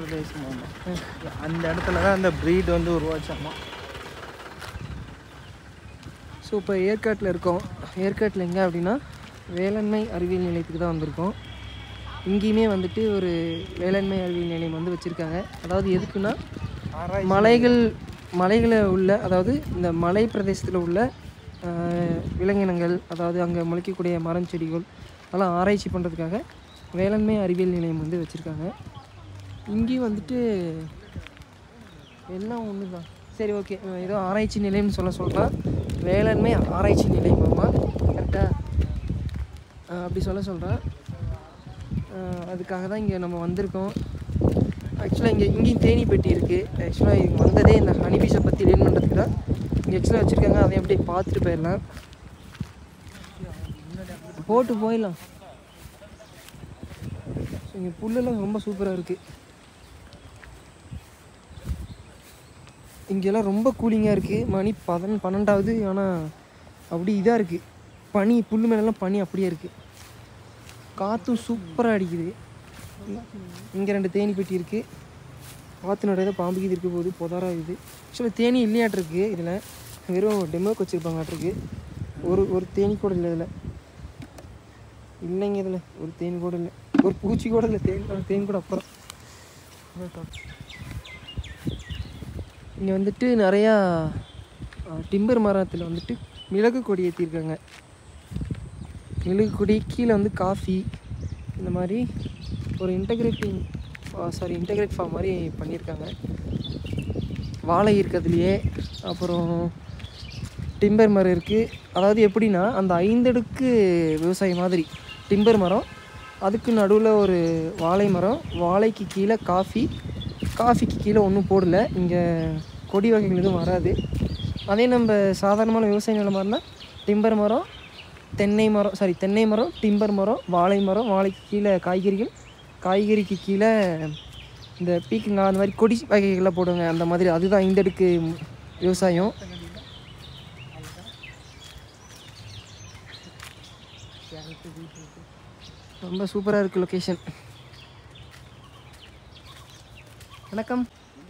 பிரதேசமாமா அந்த இடத்துல தான் அந்த ப்ரீட் வந்து உருவாச்சாமா ஸோ இப்போ ஏற்காட்டில் இருக்கோம் ஏற்காட்டில் எங்கே அப்படின்னா வேளாண்மை அறிவியல் நிலையத்துக்கு தான் வந்திருக்கோம் இங்கேயுமே வந்துட்டு ஒரு வேளாண்மை அறிவியல் நிலையம் வந்து வச்சுருக்காங்க அதாவது எதுக்குன்னா மலைகள் மலைகளை உள்ள அதாவது இந்த மலை பிரதேசத்தில் உள்ள ஆஹ், விலங்கினங்கள் அதாவது அங்கே முளைக்கக்கூடிய மரம் செடிகள் அதெல்லாம் ஆராய்ச்சி பண்ணுறதுக்காக வேளாண்மை அறிவியல் நிலையம் வந்து வச்சுருக்காங்க இங்கேயும் வந்துட்டு எல்லாம் ஒன்று தான் சரி ஓகே ஏதோ ஆராய்ச்சி நிலையம்னு சொல்ல சொல்கிறான் வேளாண்மை ஆராய்ச்சி நிலையமாமா கரெக்டாக அப்படி சொல்ல சொல்கிறான் அதுக்காக தான் இங்கே நம்ம வந்திருக்கோம் ஆக்சுவலாக இங்கே இங்கேயும் தேனி பெட்டி இருக்குது ஆக்சுவலாக இங்கே வந்ததே இந்த ஹனிபீஸை பற்றி லேர்ன் பண்ணுறதுக்கு தான் இங்கே ஆக்சுவலாக வச்சுருக்காங்க அதை அப்படியே பார்த்துட்டு போயிடலாம் போட்டு போயிடலாம் ஸோ இங்கே புல்லெல்லாம் ரொம்ப சூப்பராக இருக்குது இங்கெல்லாம் ரொம்ப கூலிங்காக இருக்குது மணி பதன் பன்னெண்டாவது ஆனால் அப்படி இதாக இருக்குது பனி புல் மேலெல்லாம் பனி அப்படியே இருக்குது காற்றும் சூப்பராக அடிக்குது இங்கே ரெண்டு தேனி பெட்டி இருக்குது காற்று நிறைய பாம்பு இது இருக்க போகுது புதாரா இது ஆக்சுவலாக தேனி இல்லையாட்டிருக்கு இதில் வெறும் டெமோக்கு வச்சுருப்பாங்காட்டிருக்கு ஒரு ஒரு தேனி கூட இல்லை இதில் இல்லைங்க இதில் ஒரு தேனி கூட இல்லை ஒரு பூச்சி கூட இல்லை தேனி தேனி கூட அப்புறம் இங்கே வந்துட்டு நிறையா டிம்பர் மரத்தில் வந்துட்டு மிளகு கொடி ஏற்றிருக்காங்க மிளகு கொடி கீழே வந்து காஃபி இந்த மாதிரி ஒரு இன்டகிரேட்டிங் சாரி இன்டகிரேட் ஃபார்ம் மாதிரி பண்ணியிருக்காங்க வாழை இருக்கிறதுலையே அப்புறம் டிம்பர் மரம் இருக்குது அதாவது எப்படின்னா அந்த ஐந்தடுக்கு விவசாயம் மாதிரி டிம்பர் மரம் அதுக்கு நடுவில் ஒரு வாழை மரம் வாழைக்கு கீழே காஃபி காஃபிக்கு கீழே ஒன்றும் போடல இங்கே கொடி வகைகள் எதுவும் வராது அதே நம்ம சாதாரணமான விவசாய நிலமாக இருந்தால் டிம்பர் மரம் தென்னை மரம் சாரி தென்னை மரம் டிம்பர் மரம் வாழை மரம் வாழைக்கு கீழே காய்கறிகள் காய்கறிக்கு கீழே இந்த பீக்கங்காய் அந்த மாதிரி கொடி வகைகள்லாம் போடுவாங்க அந்த மாதிரி அதுதான் இந்த அடுக்கு விவசாயம் ரொம்ப சூப்பராக இருக்குது லொக்கேஷன் வணக்கம்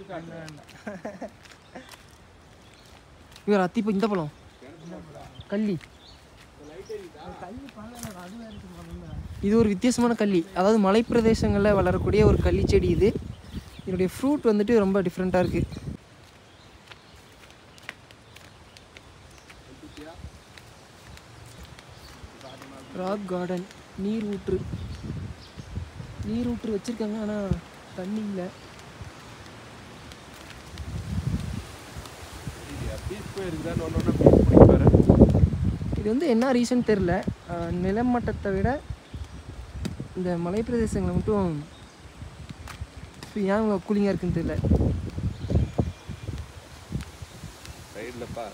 இவர் அத்திப்பூ இந்த பழம் கள்ளி இது ஒரு வித்தியாசமான கள்ளி அதாவது மலை பிரதேசங்களில் வளரக்கூடிய ஒரு கள்ளி செடி இது இதனுடைய ஃப்ரூட் வந்துட்டு ரொம்ப டிஃப்ரெண்ட்டாக இருக்குது ராக் கார்டன் நீர் ஊற்று நீர் ஊற்று வச்சுருக்காங்க ஆனால் தண்ணி இல்லை பீச் போயிருக்குதான்னு ஒன்று ஒன்று பீச் பிடிப்பாரு இது வந்து என்ன ரீசன் தெரில நிலமட்டத்தை விட இந்த மலை பிரதேசங்களை மட்டும் இப்ப ஏன் இவ்வளோ கூலிங்காக இருக்குன்னு தெரியல சைடில் பா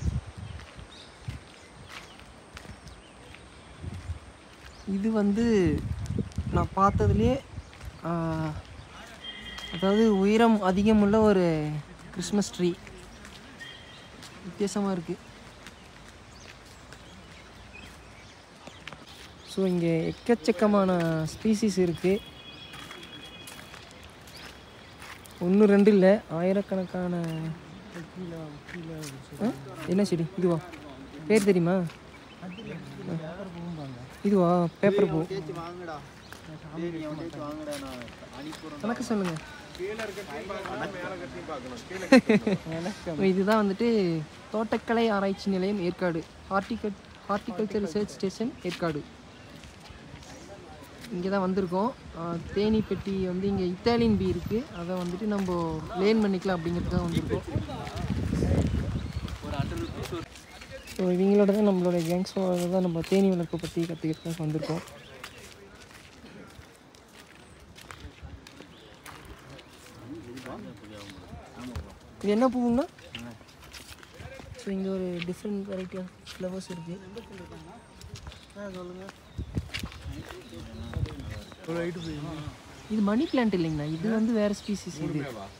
இது வந்து நான் பார்த்ததுலேயே ஆஹ், அதாவது உயரம் அதிகமுள்ள ஒரு கிறிஸ்மஸ் ட்ரீ வித்தியாசமாக இருக்குது ஸோ இங்கே எக்கச்சக்கமான ஸ்பீசிஸ் இருக்குது ஒன்று ரெண்டு இல்லை ஆயிரக்கணக்கான ஆ? என்ன செடி இதுவா பேர் தெரியுமா இதுவா பேப்பர் பூ வணக்கம் சொல்லுங்க இதுதான் வந்துட்டு தோட்டக்கலை ஆராய்ச்சி நிலையம் ஏற்காடு ஹார்டிகல் ஹார்டிகல்ச்சர் ரிசர்ச் ஸ்டேஷன் ஏற்காடு இங்கே தான் வந்திருக்கோம் ஆஹ் தேனி பெட்டி வந்து இங்கே இத்தாலியன் பீ இருக்குது அதை வந்துட்டு நம்ம லேர்ன் பண்ணிக்கலாம் அப்படிங்கிறதுக்காக வந்திருக்கோம் ஸோ இவங்களோட தான் நம்மளோட கேங்ஸோட தான் நம்ம தேனி வளர்ப்பை பற்றி கற்றுக்கிறதுக்காக வந்திருக்கோம் இது என்ன பூவுன்னா ஸோ இங்கே ஒரு டிஃப்ரெண்ட் வெரைட்டி ஆஃப் ஃப்ளவர்ஸ் இருக்குது இது மணி பிளான்ட் இல்லைங்கண்ணா இது வந்து வேறு ஸ்பீசிஸ் இது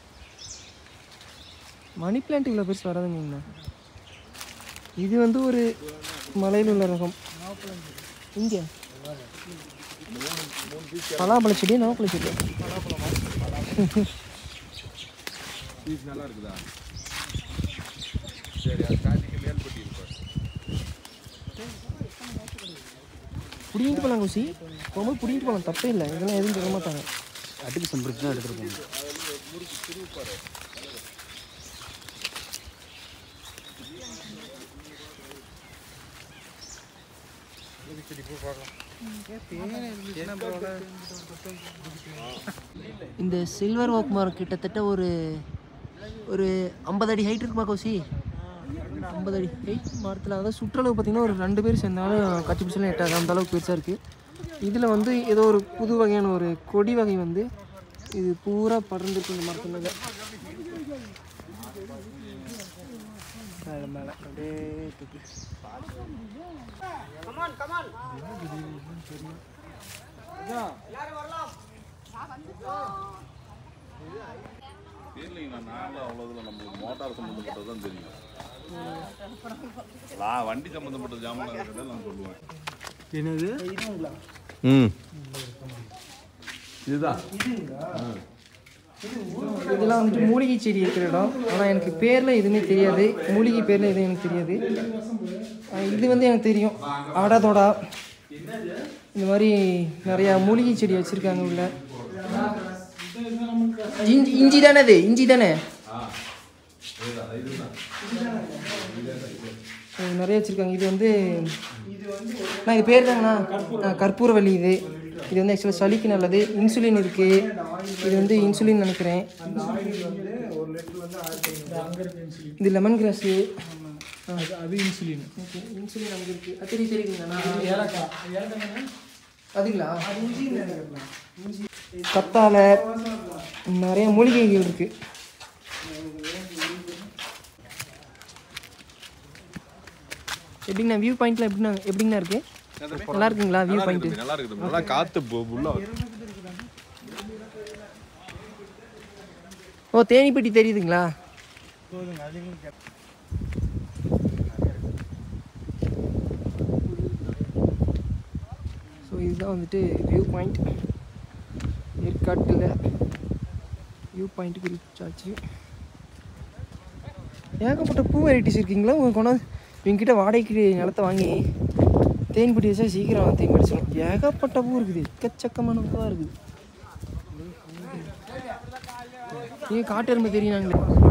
மணி பிளான்ட் இவ்வளோ பெருசு வராதுங்கண்ணா இது வந்து ஒரு மலையில் உள்ள ரகம் இங்கே பலாப்பழ செடி நாப்பழ செடி பீஸ் நல்லா இருக்குதா சரி அது காட்டிக்கு மேல்பட்டி இருப்பார் புடிங்கிட்டு போகலாம் குசி போகும்போது புடிங்கிட்டு போகலாம் தப்பே இல்லை இதெல்லாம் எதுவும் சொல்ல மாட்டாங்க அடுக்கு சம்பரிச்சு தான் எடுத்துகிட்டு போகணும் இந்த சில்வர் ஓக் மரம் கிட்டத்தட்ட ஒரு ஒரு ஐம்பது அடி ஹைட் இருக்குமா கௌசி ஐம்பது அடி ஹைட் மரத்தில் அதாவது சுற்றளவு பார்த்தீங்கன்னா ஒரு ரெண்டு பேர் சேர்ந்தாலும் கச்சி பிடிச்சலாம் எட்டாது அந்த அளவுக்கு பெருசாக இருக்குது இதில் வந்து ஏதோ ஒரு புது வகையான ஒரு கொடி வகை வந்து இது பூரா படர்ந்துருக்கு இந்த மரத்து மேலே மேலே மேலே அப்படியே தூக்கி தெரியலைங்கண்ணா நாங்களும் அவ்வளோதில் நம்மளுக்கு மோட்டார் சம்மந்தப்பட்டது தான் தெரியும் நான் வண்டி சம்மந்தப்பட்ட ஜாமான் இருக்கிறத நான் சொல்லுவேன் என்னது ம் இதுதான் இதெல்லாம் வந்துட்டு மூலிகை செடி இருக்கிற இடம் ஆனால் எனக்கு பேரில் எதுவுமே தெரியாது மூலிகை பேரில் எதுவும் எனக்கு தெரியாது ஆஹ் இது வந்து எனக்கு தெரியும் ஆடாதோடா இந்த மாதிரி நிறையா மூலிகை செடி வச்சுருக்காங்க உள்ள இஞ்சி இஞ்சி தானே அது இஞ்சி தானே அது நிறைய வச்சுருக்காங்க இது வந்து நான் இது பேர் தாங்கண்ணா ஆ, கற்பூரவள்ளி இது இது வந்து ஆக்சுவலாக சளிக்கு நல்லது இன்சுலின் இருக்குது இது வந்து இன்சுலின் நினைக்கிறேன் இது லெமன் கிராஸு அது இன்சுலின் ஓகே இன்சுலின் நமக்கு இருக்குது அது தெரிய தெரியுதுங்களா அதுங்களா கத்தாழை நிறைய மூலிகைகள் இருக்குது எப்படிங்கண்ணா வியூ பாயிண்ட்லாம் எப்படிண்ணா எப்படிங்கண்ணா இருக்குது நல்லா இருக்குங்களா வியூ பாயிண்ட்டு நல்லா இருக்குது நல்லா காத்து உள்ள ஓ தேனிப்பட்டி தெரியுதுங்களா போதுங்க அதுங்களும் ஸோ இதுதான் வந்துட்டு வியூ பாயிண்ட் ஏற்காட்டில் வியூ பாயிண்ட்டுக்கு ரீச் ஏகப்பட்ட பூ வெரைட்டிஸ் இருக்கீங்களா உங்கள் கொண்டாந்து இவங்ககிட்ட வாடகைக்கு நிலத்தை வாங்கி தேன்பட்டி வச்சா சீக்கிரம் தேன் கிடச்சிடும் ஏகப்பட்ட பூ இருக்குது எக்கச்சக்கமான பூவாக இருக்குது ஏன் காட்டு எறும்பு தெரியும் நாங்களே